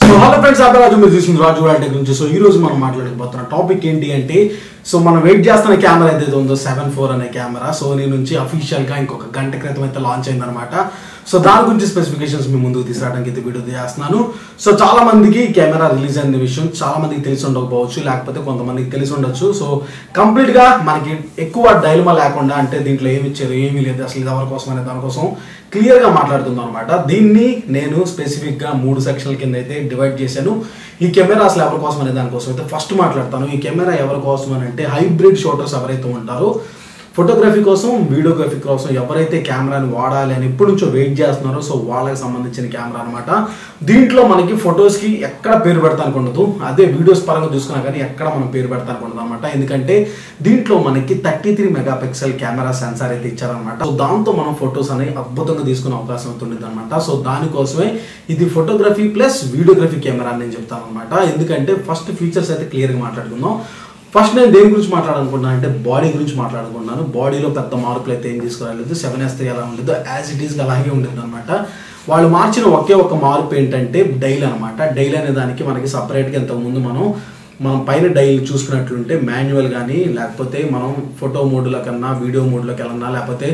so hello friends Abbaraju మీరు చూసింది రాజు వాటి గురించి సో ఈ రోజు మనం మాట్లాడకపోతున్న టాపిక్ ఏంటి అంటే సో మనం వెయిట్ చేస్తున్న కెమెరా ఏదైతే ఉందో సెవెన్ ఫోర్ అనే కెమెరా సోనీ నుంచి అఫీషియల్ గా ఇంకొక గంట క్రితం అయితే లాంచ్ అయిందనమాట సో దాని గురించి స్పెసిఫికేషన్స్ మీ ముందుకు తీసుకురావడానికి అయితే వీడియో చేస్తున్నాను సో చాలా మందికి కెమెరా రిలీజ్ అయిన విషయం చాలా మందికి తెలిసి ఉండకపోవచ్చు లేకపోతే కొంతమందికి తెలిసి ఉండొచ్చు సో కంప్లీట్ గా మనకి ఎక్కువ డైలమా లేకుండా అంటే దీంట్లో ఏమి ఇచ్చారు ఏమీ లేదు అసలు ఇది ఎవరి కోసం అనే దానికోసం క్లియర్ గా మాట్లాడుతున్నాం అనమాట దీన్ని నేను స్పెసిఫిక్ గా మూడు సెక్షన్ల కింద అయితే డివైడ్ చేశాను ఈ కెమెరా అసలు ఎవరి కోసం అనే దానికోసం అయితే ఫస్ట్ మాట్లాడతాను ఈ కెమెరా ఎవరి కోసం అని అంటే హైబ్రిడ్ షూటర్స్ ఎవరైతే ఉంటారో ఫోటోగ్రఫీ కోసం వీడియోగ్రఫీ కోసం ఎవరైతే కెమెరాని వాడాలి అని ఎప్పటి నుంచో వెయిట్ చేస్తున్నారో సో వాళ్ళకి సంబంధించిన కెమెరా అనమాట దీంట్లో మనకి ఫొటోస్కి ఎక్కడ పేరు పెడతానికి ఉండదు అదే వీడియోస్ పరంగా చూసుకున్నా కానీ ఎక్కడ మనం పేరు పెడతానికి ఉండదు అనమాట ఎందుకంటే దీంట్లో మనకి thirty three megapixel camera sensor అయితే ఇచ్చారనమాట సో దాంతో మనం ఫొటోస్ అనేవి అద్భుతంగా తీసుకునే అవకాశం అవుతుంది అనమాట సో దానికోసమే ఇది ఫోటోగ్రఫీ ప్లస్ వీడియోగ్రఫీ కెమెరా అని నేను చెప్తాను అనమాట ఎందుకంటే ఫస్ట్ ఫీచర్స్ అయితే క్లియర్గా మాట్లాడుకుందాం ఫస్ట్ నేను దేని గురించి మాట్లాడాలనుకుంటున్నాను అంటే బాడీ గురించి మాట్లాడుకుంటున్నాను బాడీలో పెద్ద మార్పులు అయితే ఏం తీసుకురాలేదు సెవెన్ ఎస్ త్రీ ఎలా ఉండదు యాజ్ ఇట్ ఈస్ అలాగే ఉంటుంది అనమాట వాళ్ళు మార్చిన ఒకే ఒక మార్పు ఏంటంటే డైల్ అనమాట డైల్ అనే దానికి మనకి సపరేట్గా ఇంతకుముందు మనం మనం పైన డైల్ చూసుకున్నట్లుంటే మాన్యువల్ కానీ లేకపోతే మనం ఫోటో మోడ్లో కన్నా వీడియో మోడ్లోకి వెళ్ళన్నా లేకపోతే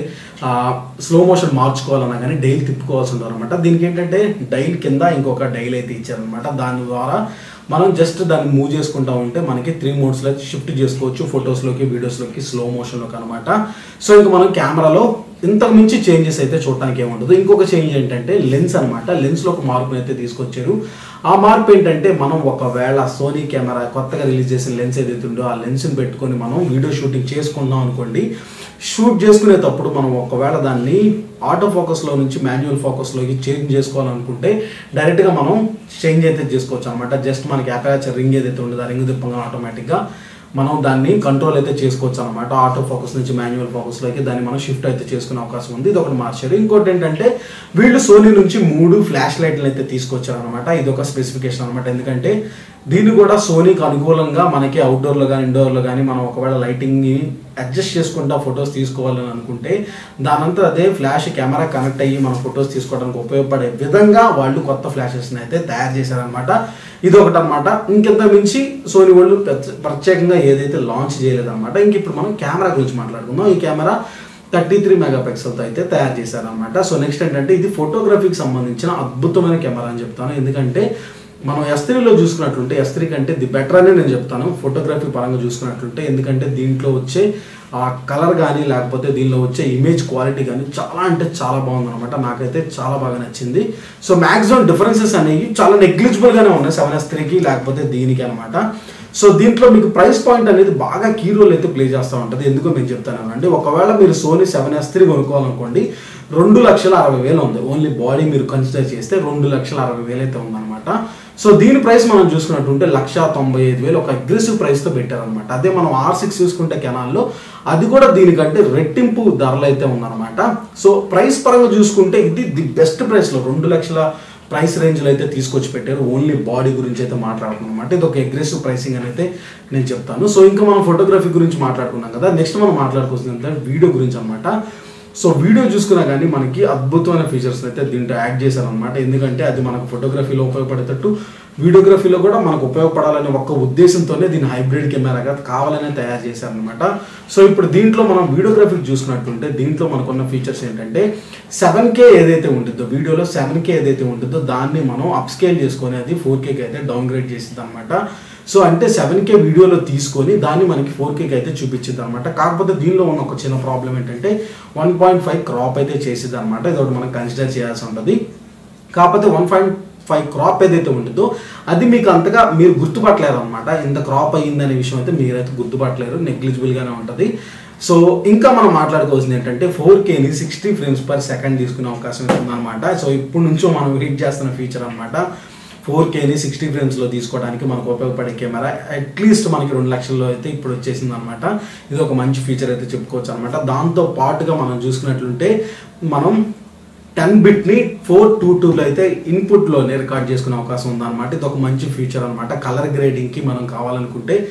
స్లో మోషన్ మార్చుకోవాలన్నా కానీ డైల్ తిప్పుకోవాల్సి ఉంటుంది అనమాట దీనికి ఏంటంటే డైల్ కింద ఇంకొక డైల్ అయితే ఇచ్చారనమాట దాని ద్వారా మనం జస్ట్ దాన్ని మూవ్ చేసుకుంటా ఉంటే మనకి త్రీ మోడ్స్లో షిఫ్ట్ చేసుకోవచ్చు ఫొటోస్లోకి వీడియోస్లోకి స్లో మోషన్లోకి అనమాట సో ఇంకా మనం కెమెరాలో ఇంతకు మించి చేంజెస్ అయితే చూడటానికి ఏముండదు ఇంకొక చేంజ్ ఏంటంటే లెన్స్ అనమాట లెన్స్లో ఒక మార్పుని అయితే తీసుకొచ్చారు ఆ మార్పు ఏంటంటే మనం ఒకవేళ సోనీ కెమెరా కొత్తగా రిలీజ్ చేసిన లెన్స్ ఏదైతే ఉందో ఆ లెన్స్ని పెట్టుకొని మనం వీడియో షూటింగ్ చేసుకున్నాం అనుకోండి షూట్ చేసుకునేటప్పుడు మనం ఒకవేళ దాన్ని ఆటో ఫోకస్లో నుంచి మాన్యువల్ ఫోకస్లోకి చేంజ్ చేసుకోవాలనుకుంటే డైరెక్ట్గా మనం చేంజ్ అయితే చేసుకోవచ్చు అనమాట జస్ట్ మనకి అపాచర్ రింగ్ ఏదైతే ఉండదో ఆ రింగ్ తిప్పగా ఆటోమేటిక్గా మనం దాన్ని కంట్రోల్ అయితే చేసుకోవచ్చు అనమాట ఆటో ఫోకస్ నుంచి మాన్యువల్ ఫోకస్లోకి దాన్ని మనం షిఫ్ట్ అయితే చేసుకునే అవకాశం ఉంది ఇది ఒకటి మార్చారు ఇంకోటి ఏంటంటే వీళ్ళు సోనీ నుంచి మూడు ఫ్లాష్ లైట్లు అయితే తీసుకొచ్చారు అనమాట ఇది ఒక స్పెసిఫికేషన్ అనమాట ఎందుకంటే దీన్ని కూడా సోనీకి అనుకూలంగా మనకి అవుట్డోర్లో కానీ ఇండోర్లో కానీ మనం ఒకవేళ లైటింగ్ని అడ్జస్ట్ చేసుకుంటా ఫొటోస్ తీసుకోవాలని అనుకుంటే దానంతా అదే ఫ్లాష్ కెమెరా కనెక్ట్ అయ్యి మన ఫొటోస్ తీసుకోవడానికి ఉపయోగపడే విధంగా వాళ్ళు కొత్త ఫ్లాషెస్ని అయితే తయారు చేశారనమాట ఇది ఒకటి అనమాట ఇంకెంత మించి సోనీ వాళ్ళు ప్రత్యే- ప్రత్యేకంగా ఏదైతే లాంచ్ చేయలేదన్నమాట ఇంక ఇప్పుడు మనం కెమెరా గురించి మాట్లాడుకుందాం ఈ కెమెరా థర్టీ త్రీ మెగాపిక్సెల్తో అయితే తయారు చేశారనమాట సో నెక్స్ట్ ఏంటంటే ఇది ఫోటోగ్రఫీకి సంబంధించిన అద్భుతమైన కెమెరా అని చెప్తాను ఎందుకంటే మనం ఎస్త్రీలో చూసుకున్నట్లుంటే ఎస్త్రీ కంటే ది బెటర్ అనే నేను చెప్తాను ఫోటోగ్రఫీ పరంగా చూసుకున్నట్లుంటే ఎందుకంటే దీంట్లో వచ్చే ఆ కలర్ కానీ లేకపోతే దీనిలో వచ్చే ఇమేజ్ క్వాలిటీ కానీ చాలా అంటే చాలా బాగుంది అనమాట నాకైతే చాలా బాగా నచ్చింది సో మ్యాక్సిమం డిఫరెన్సెస్ అనేవి చాలా నెగ్లిజిబుల్గానే ఉన్నాయి సెవెన్ ఎస్ త్రీకి లేకపోతే దీనికి అనమాట సో దీంట్లో మీకు ప్రైస్ పాయింట్ అనేది బాగా కీ రోల్ అయితే ప్లే చేస్తూ ఉంటుంది ఎందుకో నేను చెప్తాను అంటే ఒకవేళ మీరు సోనీ సెవెన్ ఎస్ త్రీ కొనుక్కోవాలనుకోండి రెండు లక్షల అరవై వేలు ఉంది ఓన్లీ బాడీ మీరు కన్సిడర్ చేస్తే రెండు లక్షల అరవై వేలు అయితే ఉందన్నమాట సో దీని ప్రైస్ మనం చూసుకున్నట్టుంటే లక్ష తొంభై ఐదు వేలు ఒక అగ్రెసివ్ ప్రైస్తో పెట్టారనమాట అదే మనం ఆర్ సిక్స్ చూసుకుంటే కెనాల్లో అది కూడా దీనికంటే రెట్టింపు ధరలు అయితే ఉందన్నమాట సో ప్రైస్ పరంగా చూసుకుంటే ఇది ది బెస్ట్ ప్రైస్లో రెండు లక్షల ప్రైస్ రేంజ్లో అయితే తీసుకొచ్చి పెట్టారు ఓన్లీ బాడీ గురించి అయితే మాట్లాడుకున్నాం అనమాట ఇది ఒక అగ్రెసివ్ ప్రైసింగ్ అని అయితే నేను చెప్తాను సో ఇంకా మనం ఫోటోగ్రఫీ గురించి మాట్లాడుకున్నాం కదా నెక్స్ట్ మనం మాట్లాడుకోవాల్సిందంటే వీడియో గురించి అనమాట సో వీడియో చూసుకున్నా కానీ మనకి అద్భుతమైన ఫీచర్స్ అయితే దీంట్లో యాడ్ చేశారనమాట ఎందుకంటే అది మనకు ఫోటోగ్రఫీలో ఉపయోగపడేటట్టు వీడియోగ్రఫీలో కూడా మనకు ఉపయోగపడాలనే ఒక్క ఉద్దేశంతోనే దీన్ని హైబ్రిడ్ కెమెరాగా కావాలనే తయారు చేశారనమాట సో ఇప్పుడు దీంట్లో మనం వీడియోగ్రఫీ చూసుకున్నట్టుంటే దీంట్లో మనకున్న ఫీచర్స్ ఏంటంటే సెవెన్ కే ఏదైతే ఉంటుందో వీడియోలో సెవెన్ కే ఏదైతే ఉంటుందో దాన్ని మనం అప్స్కేల్ చేసుకొని అది ఫోర్ కేకి అయితే డౌన్ గ్రేడ్ చేసింది అనమాట సో అంటే సెవెన్ కే వీడియోలో తీసుకొని దాన్ని మనకి ఫోర్ కేకి అయితే చూపించింది అనమాట కాకపోతే దీనిలో ఉన్న ఒక చిన్న ప్రాబ్లం ఏంటంటే వన్ పాయింట్ ఫైవ్ క్రాప్ అయితే చేసింది అనమాట ఇది ఒకటి మనం కన్సిడర్ చేయాల్సి ఉంటుంది కాకపోతే వన్ పాయింట్ ఫైవ్ క్రాప్ ఏదైతే ఉంటుందో అది మీకు అంతగా మీరు గుర్తుపట్టలేరు అనమాట ఇంత క్రాప్ అయ్యిందనే విషయం అయితే మీరైతే గుర్తుపట్టలేరు నెగ్లిజిబుల్గానే ఉంటుంది సో ఇంకా మనం మాట్లాడుకోవాల్సింది ఏంటంటే ఫోర్ కేని సిక్స్టీ ఫ్రేమ్స్ పర్ సెకండ్ తీసుకునే అవకాశం అయితే ఉందన్నమాట సో ఇప్పటి నుంచో మనం వెయిట్ చేస్తున్న ఫీచర్ అనమాట ఫోర్ కేని సిక్స్టీ ఫ్రేమ్స్లో తీసుకోవడానికి మనకు ఉపయోగపడే కెమెరా అట్లీస్ట్ మనకి రెండు లక్షల్లో అయితే ఇప్పుడు వచ్చేసింది అనమాట ఇది ఒక మంచి ఫీచర్ అయితే చెప్పుకోవచ్చు అనమాట దాంతో పాటుగా మనం చూసుకున్నట్లుంటే మనం టెన్ బిట్ని ఫోర్ టూ టూలో అయితే ఇన్పుట్లోనే రికార్డ్ చేసుకునే అవకాశం ఉందన్నమాట ఇది ఒక మంచి ఫీచర్ అనమాట కలర్ గ్రేడింగ్కి మనం కావాలనుకుంటే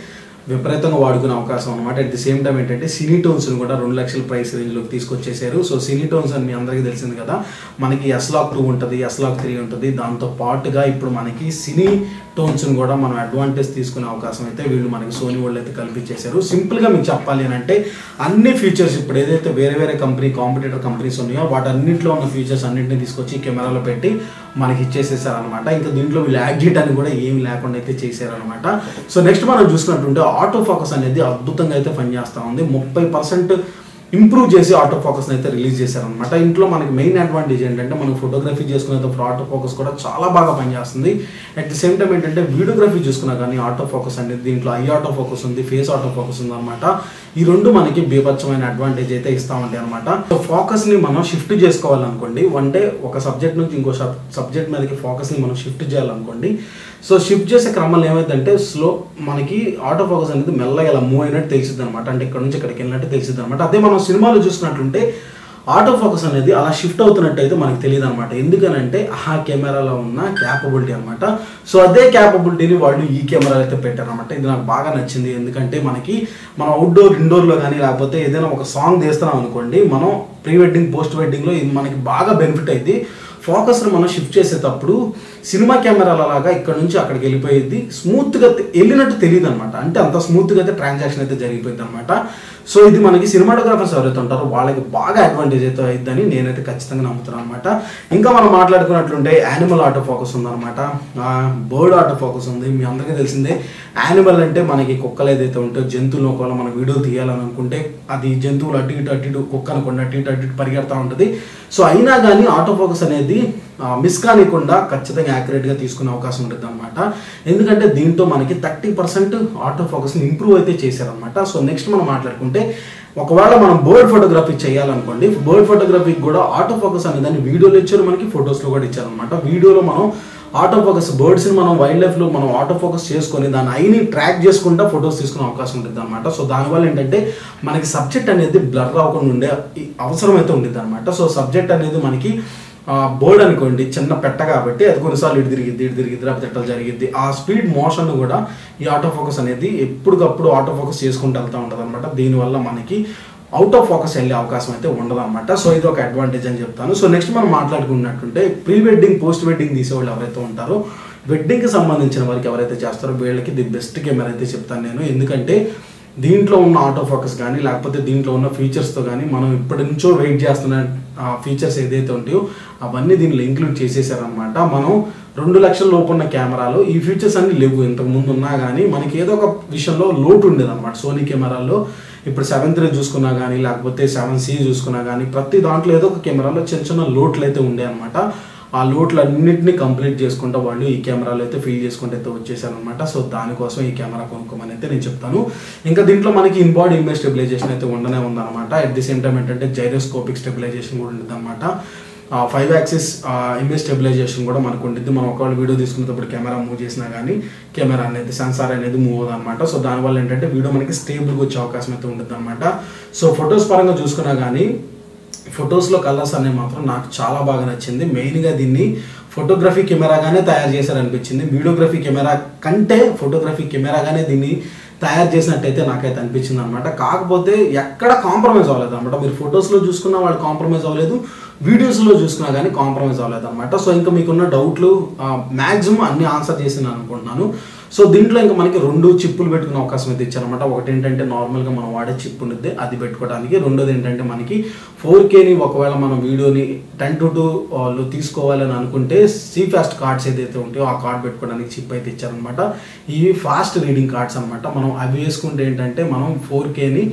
విపరీతంగా వాడుకునే అవకాశం అనమాట అట్ ది సేమ్ టైం ఏంటంటే సినీ టోన్స్ని కూడా రెండు లక్షల ప్రైస్ రేంజ్లోకి తీసుకొచ్చేసారు సో సినీ టోన్స్ అని మీ అందరికీ తెలిసింది కదా మనకి ఎస్లాక్ టూ ఉంటుంది ఎస్లాక్ త్రీ ఉంటుంది దాంతో పాటుగా ఇప్పుడు మనకి సినీ టోన్స్ని కూడా మనం అడ్వాంటేజ్ తీసుకునే అవకాశం అయితే వీళ్ళు మనకి సోనీ వాళ్ళు అయితే కల్పించేశారు సింపుల్గా మీకు చెప్పాలి అని అంటే అన్ని ఫీచర్స్ ఇప్పుడు ఏదైతే వేరే వేరే కంపెనీ కాంపిటేటర్ కంపెనీస్ ఉన్నాయో వాటన్నింటిలో ఉన్న ఫీచర్స్ అన్నింటినీ తీసుకొచ్చి కెమెరాలో పెట్టి మనకి ఇచ్చేసేసారు అనమాట ఇంకా దీంట్లో వీళ్ళు యాడ్ చేయడానికి కూడా ఏమి లేకుండా అయితే చేశారనమాట సో నెక్స్ట్ మనం చూసినట్టుంటే ఆటో ఫోకస్ అనేది అద్భుతంగా అయితే పనిచేస్తూ ఉంది ముప్పై పర్సెంట్ ఇంప్రూవ్ చేసి ఆటో ఫోకస్ అయితే రిలీజ్ చేశారనమాట ఇంట్లో మనకి మెయిన్ అడ్వాంటేజ్ ఏంటంటే మనం ఫోటోగ్రఫీ చేసుకునేటప్పుడు ఆటో ఫోకస్ కూడా చాలా బాగా పనిచేస్తుంది అట్ ది సేమ్ టైం ఏంటంటే వీడియోగ్రఫీ చూసుకున్నా కానీ ఆటో ఫోకస్ అనేది దీంట్లో ఐ ఆటో ఫోకస్ ఉంది ఫేస్ ఆటో ఫోకస్ ఉంది అనమాట ఈ రెండు మనకి బీభత్సమైన అడ్వాంటేజ్ అయితే ఇస్తా ఉంటాయి అనమాట సో ఫోకస్ ని మనం షిఫ్ట్ చేసుకోవాలనుకోండి అంటే ఒక సబ్జెక్ట్ నుంచి ఇంకో సబ్జెక్ట్ మీదకి ఫోకస్ ని మనం షిఫ్ట్ చేయాలనుకోండి సో షిఫ్ట్ చేసే క్రమంలో ఏమైందంటే స్లో మనకి ఆటో ఫోకస్ అనేది మెల్లగా ఇలా మూవ్ అయినట్టు తెలిసింది అనమాట అంటే ఇక్కడ నుంచి ఇక్కడికి వెళ్ళినట్టు తెలిసింది అనమాట అదే మనం సినిమాలో చూసినట్లుంటే ఆటో ఫోకస్ అనేది అలా షిఫ్ట్ అవుతున్నట్టు అయితే మనకు తెలియదు అనమాట ఎందుకనంటే ఆ కెమెరాలో ఉన్న క్యాపబిలిటీ అనమాట సో అదే క్యాపబిలిటీని వాళ్ళు ఈ కెమెరా అయితే పెట్టారనమాట ఇది నాకు బాగా నచ్చింది ఎందుకంటే మనకి మనం అవుట్డోర్ ఇండోర్లో కానీ లేకపోతే ఏదైనా ఒక సాంగ్ తీస్తున్నాం అనుకోండి మనం ప్రీ వెడ్డింగ్ పోస్ట్ వెడ్డింగ్లో ఇది మనకి బాగా బెనిఫిట్ అయింది ఫోకస్ని మనం షిఫ్ట్ చేసేటప్పుడు సినిమా కెమెరాల లాగా ఇక్కడ నుంచి అక్కడికి వెళ్ళిపోయేది స్మూత్గా తె- వెళ్ళినట్టు తెలియదు అనమాట అంటే అంత స్మూత్గా అయితే ట్రాన్సాక్షన్ అయితే జరిగిపోయింది అనమాట సో ఇది మనకి సినిమాటోగ్రాఫర్స్ ఎవరైతే ఉంటారో వాళ్ళకి బాగా అడ్వాంటేజ్ అయితే అయిద్దని నేనైతే ఖచ్చితంగా నమ్ముతున్నాను అనమాట ఇంకా మనం మాట్లాడుకున్నట్లుంటే యానిమల్ ఆటో ఫోకస్ ఉందన్నమాట బర్డ్ ఆటో ఫోకస్ ఉంది మీ అందరికీ తెలిసిందే యానిమల్ అంటే మనకి కుక్కలు ఏదైతే ఉంటే జంతువులు ఒకవేళ మన వీడియో తీయాలని అనుకుంటే అది జంతువులు అటు ఇటు అటు ఇటు కుక్క అనుకోండి అటు ఇటు అటు ఇటు పరిగెడతా ఉంటుంది సో అయినా కానీ ఆటో ఫోకస్ అనేది మిస్ కానికుండా ఖచ్చితంగా యాక్యురేట్గా తీసుకునే అవకాశం ఉంటుంది అనమాట ఎందుకంటే దీంతో మనకి థర్టీ పర్సెంట్ ఆటో ఫోకస్ని ఇంప్రూవ్ అయితే చేశారనమాట సో నెక్స్ట్ మనం మాట్లాడుకుంటే ఒకవేళ మనం బర్డ్ ఫోటోగ్రఫీ చేయాలనుకోండి బర్డ్ ఫోటోగ్రఫీకి కూడా ఆటో ఫోకస్ అనే దాన్ని వీడియోలో ఇచ్చారు మనకి ఫొటోస్లో కూడా ఇచ్చారనమాట వీడియోలో మనం ఆటో ఫోకస్ బర్డ్స్ని మనం వైల్డ్ లైఫ్లో మనం ఆటో ఫోకస్ చేసుకొని దాని ఐని ట్రాక్ చేసుకుంటా ఫొటోస్ తీసుకునే అవకాశం ఉంటుంది అనమాట సో దానివల్ల ఏంటంటే మనకి సబ్జెక్ట్ అనేది బ్లర్ అవ్వకుండా ఉండే ఈ అవసరం అయితే ఉంటుంది అనమాట సో సబ్జెక్ట్ అనేది మనకి బోర్డ్ అనుకోండి చిన్న పెట్ట కాబట్టి అది కొన్నిసార్లు ఇటు తిరిగిద్ది ఇటు తిరిగిద్ది లేకపోతే ఇట్లా జరిగిద్ది ఆ స్పీడ్ మోషన్ కూడా ఈ ఆటో ఫోకస్ అనేది ఎప్పటికప్పుడు ఆటో ఫోకస్ చేసుకుంటూ వెళ్తూ ఉంటుంది అనమాట దీనివల్ల మనకి అవుట్ ఆఫ్ ఫోకస్ వెళ్ళే అవకాశం అయితే ఉండదు అనమాట సో ఇది ఒక అడ్వాంటేజ్ అని చెప్తాను సో నెక్స్ట్ మనం మాట్లాడుకున్నట్టుంటే ప్రీ వెడ్డింగ్ పోస్ట్ వెడ్డింగ్ తీసేవాళ్ళు ఎవరైతే ఉంటారో వెడ్డింగ్కి సంబంధించిన వారికి ఎవరైతే చేస్తారో వీళ్ళకి ది బెస్ట్ కెమెరా అయితే చెప్తాను నేను ఎందుకంటే దీంట్లో ఉన్న ఆటో ఫోకస్ కానీ లేకపోతే దీంట్లో ఉన్న ఫీచర్స్తో కానీ మనం ఇప్పటి నుంచో వెయిట్ చేస్తున్న ఫీచర్స్ ఏదైతే ఉంటాయో అవన్నీ దీనిలో ఇంక్లూడ్ చేసేసారనమాట మనం రెండు లక్షల లోపు ఉన్న కెమెరాలో ఈ ఫీచర్స్ అన్ని లేవు ఇంతకు ముందు ఉన్నా కానీ మనకి ఏదో ఒక విషయంలో లోటు ఉండేది అనమాట సోనీ కెమెరాల్లో ఇప్పుడు సెవెన్ త్రీ చూసుకున్నా కానీ లేకపోతే సెవెన్ సి చూసుకున్నా కానీ ప్రతి దాంట్లో ఏదో ఒక కెమెరాలో చిన్న చిన్న లోట్లు అయితే ఉండే అనమాట ఆ లోట్లు అన్నింటినీ కంప్లీట్ చేసుకుంటూ వాళ్ళు ఈ కెమెరాలో అయితే ఫిల్ చేసుకుంటూ అయితే వచ్చేసారనమాట సో దానికోసం ఈ కెమెరా కొనుక్కోమని అయితే నేను చెప్తాను ఇంకా దీంట్లో మనకి ఇన్బాడీ ఇమేజ్ స్టెబిలైజేషన్ అయితే ఉండనే ఉందన్నమాట అట్ ది సేమ్ టైం ఏంటంటే జైరోస్కోపిక్ స్టెబిలైజేషన్ కూడా ఉంటుంది అనమాట ఫైవ్ యాక్సిస్ ఇమేజ్ స్టెబిలైజేషన్ కూడా మనకు ఉంటుంది మనం ఒకవేళ వీడియో తీసుకునేటప్పుడు కెమెరా మూవ్ చేసినా కానీ కెమెరా అనేది సెన్సార్ అనేది మూవ్ అవుతుంది అనమాట సో దానివల్ల ఏంటంటే వీడియో మనకి స్టేబుల్గా వచ్చే అవకాశం అయితే ఉంటుంది అనమాట సో ఫొటోస్ పరంగా చూసుకున్నా కానీ ఫొటోస్లో కలర్స్ అనేవి మాత్రం నాకు చాలా బాగా నచ్చింది మెయిన్గా దీన్ని ఫోటోగ్రఫీ కెమెరాగానే తయారు చేశారనిపించింది వీడియోగ్రఫీ కెమెరా కంటే ఫోటోగ్రఫీ కెమెరాగానే దీన్ని తయారు చేసినట్టయితే నాకైతే అనిపించింది అనమాట కాకపోతే ఎక్కడ కాంప్రమైజ్ అవ్వలేదు అనమాట మీరు ఫొటోస్లో చూసుకున్న వాళ్ళు కాంప్రమైజ్ అవ్వలేదు వీడియోస్లో చూసుకున్నా కానీ కాంప్రమైజ్ అవ్వలేదు అనమాట సో ఇంకా మీకున్న డౌట్లు మ్యాక్సిమం అన్ని ఆన్సర్ చేసిన అనుకుంటున్నాను సో దీంట్లో ఇంకా మనకి రెండు చిప్పులు పెట్టుకునే అవకాశం అయితే ఇచ్చారనమాట ఒకటి ఏంటంటే నార్మల్గా మనం వాడే చిప్ ఉంటుంది అది పెట్టుకోవడానికి రెండోది ఏంటంటే మనకి ఫోర్ కేని ఒకవేళ మనం వీడియోని టెన్ టు టూ వాళ్ళు తీసుకోవాలని అనుకుంటే సి ఫాస్ట్ కార్డ్స్ ఏదైతే ఉంటాయో ఆ కార్డ్ పెట్టుకోవడానికి చిప్ అయితే ఇచ్చారనమాట ఇవి ఫాస్ట్ రీడింగ్ కార్డ్స్ అనమాట మనం అవి వేసుకుంటే ఏంటంటే మనం ఫోర్ కేని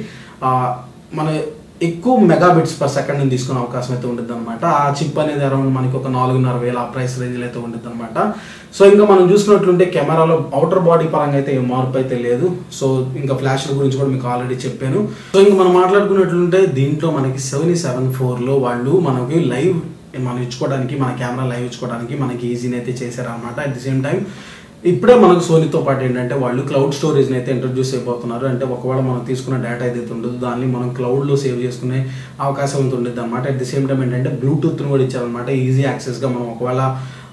మన ఎక్కువ మెగాబిట్స్ పర్ సెకండ్ తీసుకునే అవకాశం అయితే ఉంటుంది అనమాట ఆ చిప్ అనేది అరౌండ్ మనకి ఒక నాలుగున్నర వేల ఆ ప్రైస్ రేంజ్లో అయితే ఉంటుంది అనమాట సో ఇంకా మనం చూసినట్లుంటే కెమెరాలో అవుటర్ బాడీ పరంగా అయితే ఏ మార్పు అయితే లేదు సో ఇంకా ఫ్లాష్ గురించి కూడా మీకు ఆల్రెడీ చెప్పాను సో ఇంకా మనం మాట్లాడుకున్నట్లుంటే దీంట్లో మనకి సెవెన్ సెవెన్ ఫోర్లో వాళ్ళు మనకి లైవ్ మనం ఇచ్చుకోవడానికి మన కెమెరా లైవ్ ఇచ్చుకోవడానికి మనకి ఈజీని అయితే చేశారనమాట అట్ ది సేమ్ టైం ఇప్పుడే మనకు సోనీతో పాటు ఏంటంటే వాళ్ళు క్లౌడ్ స్టోరేజ్ని అయితే ఇంట్రడ్యూస్ అయిపోతున్నారు అంటే ఒకవేళ మనం తీసుకున్న డేటా ఏదైతే ఉంటుందో దాన్ని మనం క్లౌడ్లో సేవ్ చేసుకునే అవకాశం అయితే ఉంటుంది అనమాట అట్ ది సేమ్ టైం ఏంటంటే బ్లూటూత్ని కూడా ఇచ్చారనమాట ఈజీ యాక్సెస్గా మనం ఒకవేళ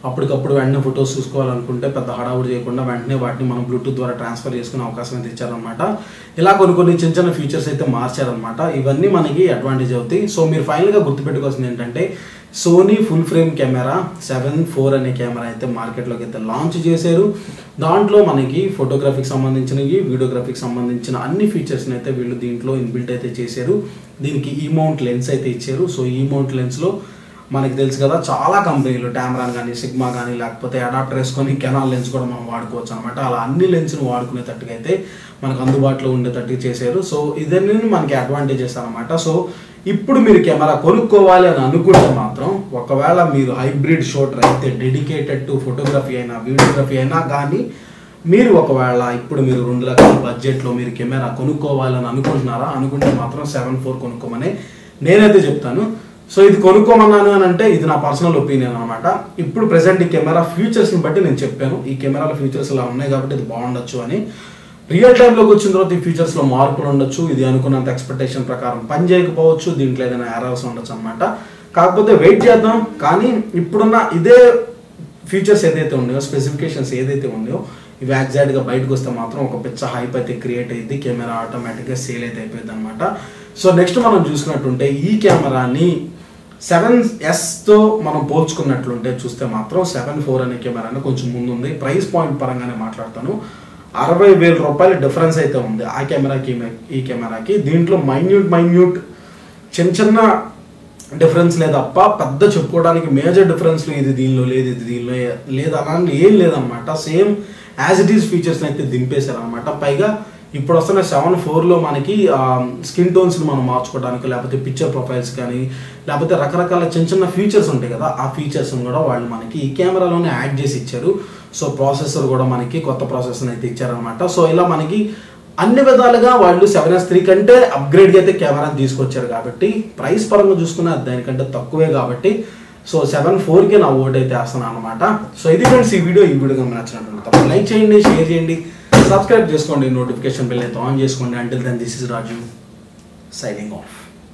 అప్పటికప్పుడు వెంటనే ఫొటోస్ చూసుకోవాలనుకుంటే పెద్ద హడావుడి చేయకుండా వెంటనే వాటిని మనం బ్లూటూత్ ద్వారా ట్రాన్స్ఫర్ చేసుకునే అవకాశం అయితే ఇచ్చారనమాట ఇలా కొన్ని కొన్ని చిన్న చిన్న ఫీచర్స్ అయితే మార్చారనమాట ఇవన్నీ మనకి అడ్వాంటేజ్ అవుతాయి సో మీరు ఫైనల్గా గుర్తుపెట్టుకోవాల్సింది ఏంటంటే Sony full frame camera seven four అనే కెమెరా అయితే మార్కెట్లోకి అయితే లాంచ్ చేశారు దాంట్లో మనకి ఫోటోగ్రఫీకి సంబంధించినవి వీడియోగ్రఫీకి సంబంధించిన అన్ని ఫీచర్స్ని అయితే వీళ్ళు దీంట్లో ఇన్బిల్ట్ అయితే చేశారు దీనికి ఈ మౌంట్ లెన్స్ అయితే ఇచ్చారు సో ఈ మౌంట్ లెన్స్లో మనకి తెలుసు కదా చాలా కంపెనీలు టామ్రాన్ కానీ సిగ్మా కానీ లేకపోతే అడాప్టర్ వేసుకొని కెనాల్ లెన్స్ కూడా మనం వాడుకోవచ్చు అనమాట అలా అన్ని లెన్స్ని వాడుకునేటట్టుగా అయితే మనకు అందుబాటులో ఉండేటట్టు చేశారు సో ఇదన్నీ మనకి అడ్వాంటేజెస్ అనమాట సో ఇప్పుడు మీరు కెమెరా కొనుక్కోవాలి అని అనుకుంటే మాత్రం ఒకవేళ మీరు హైబ్రిడ్ షూటర్ అయితే డెడికేటెడ్ టు ఫోటోగ్రఫీ అయినా వీడియోగ్రఫీ అయినా కానీ మీరు ఒకవేళ ఇప్పుడు మీరు రెండు లక్షల బడ్జెట్లో మీరు కెమెరా కొనుక్కోవాలని అనుకుంటున్నారా అనుకుంటే మాత్రం సెవెన్ ఫోర్ కొనుక్కోమని నేనైతే చెప్తాను సో ఇది కొనుక్కోమన్నాను అని అంటే ఇది నా పర్సనల్ ఒపీనియన్ అనమాట ఇప్పుడు ప్రెసెంట్ ఈ కెమెరా ఫీచర్స్ని బట్టి నేను చెప్పాను ఈ కెమెరాల ఫీచర్స్ ఇలా ఉన్నాయి కాబట్టి ఇది బాగుండొచ్చు అని రియల్ టైంలోకి వచ్చిన తర్వాత ఈ ఫీచర్స్లో మార్పులు ఉండొచ్చు ఇది అనుకున్నంత ఎక్స్పెక్టేషన్ ప్రకారం పని చేయకపోవచ్చు దీంట్లో ఏదైనా ఎర్రర్స్ ఉండొచ్చు అనమాట కాకపోతే వెయిట్ చేద్దాం కానీ ఇప్పుడున్న ఇదే ఫీచర్స్ ఏదైతే ఉన్నాయో స్పెసిఫికేషన్స్ ఏదైతే ఉన్నాయో ఇవి ఎగ్జాక్ట్గా బయటకు వస్తే మాత్రం ఒక పిచ్చ హైప్ అయితే క్రియేట్ అయ్యింది కెమెరా ఆటోమేటిక్గా సేల్ అయితే అయిపోయింది అనమాట సో నెక్స్ట్ మనం చూసుకున్నట్టుంటే ఈ కెమెరాని సెవెన్ ఎస్తో మనం పోల్చుకున్నట్లుంటే చూస్తే మాత్రం సెవెన్ ఫోర్ అనే కెమెరాని కొంచెం ముందుంది ప్రైస్ పాయింట్ పరంగానే మాట్లాడతాను అరవై వేల రూపాయల డిఫరెన్స్ అయితే ఉంది ఆ కెమెరాకి ఈ కెమెరాకి దీంట్లో మైన్యూట్ మైన్యూట్ చిన్న చిన్న డిఫరెన్స్ లేదప్ప పెద్ద చెప్పుకోవడానికి మేజర్ డిఫరెన్స్లు ఇది దీనిలో లేదు ఇది దీనిలో లేదు అలాంటి ఏం లేదనమాట same as it is features అయితే దింపేశారు అనమాట పైగా ఇప్పుడు వస్తున్న సెవెన్ ఫోర్లో మనకి స్కిన్ టోన్స్ని మనం మార్చుకోవడానికి లేకపోతే పిక్చర్ ప్రొఫైల్స్ కానీ లేకపోతే రకరకాల చిన్న చిన్న ఫీచర్స్ ఉంటాయి కదా ఆ ఫీచర్స్ని కూడా వాళ్ళు మనకి ఈ కెమెరాలోనే యాడ్ చేసి ఇచ్చారు సో ప్రాసెసర్ కూడా మనకి కొత్త ప్రాసెసర్ అయితే ఇచ్చారనమాట సో ఇలా మనకి అన్ని విధాలుగా వాళ్ళు సెవెన్ ఎస్ త్రీ కంటే అప్గ్రేడ్గా అయితే కెమెరాని తీసుకొచ్చారు కాబట్టి ప్రైస్ పరంగా చూసుకున్న దానికంటే తక్కువే కాబట్టి సో సెవెన్ ఫోర్కి నా ఓట్ అయితే వేస్తున్నాను అనమాట సో ఇది ఫ్రెండ్స్ ఈ వీడియో ఈ వీడియో గమని నచ్చినట్టు తప్పకుండా లైక్ చేయండి షేర్ చేయండి సబ్స్క్రైబ్ చేసుకోండి నోటిఫికేషన్ బిల్ అయితే ఆన్ చేసుకోండి until then this is Raju signing of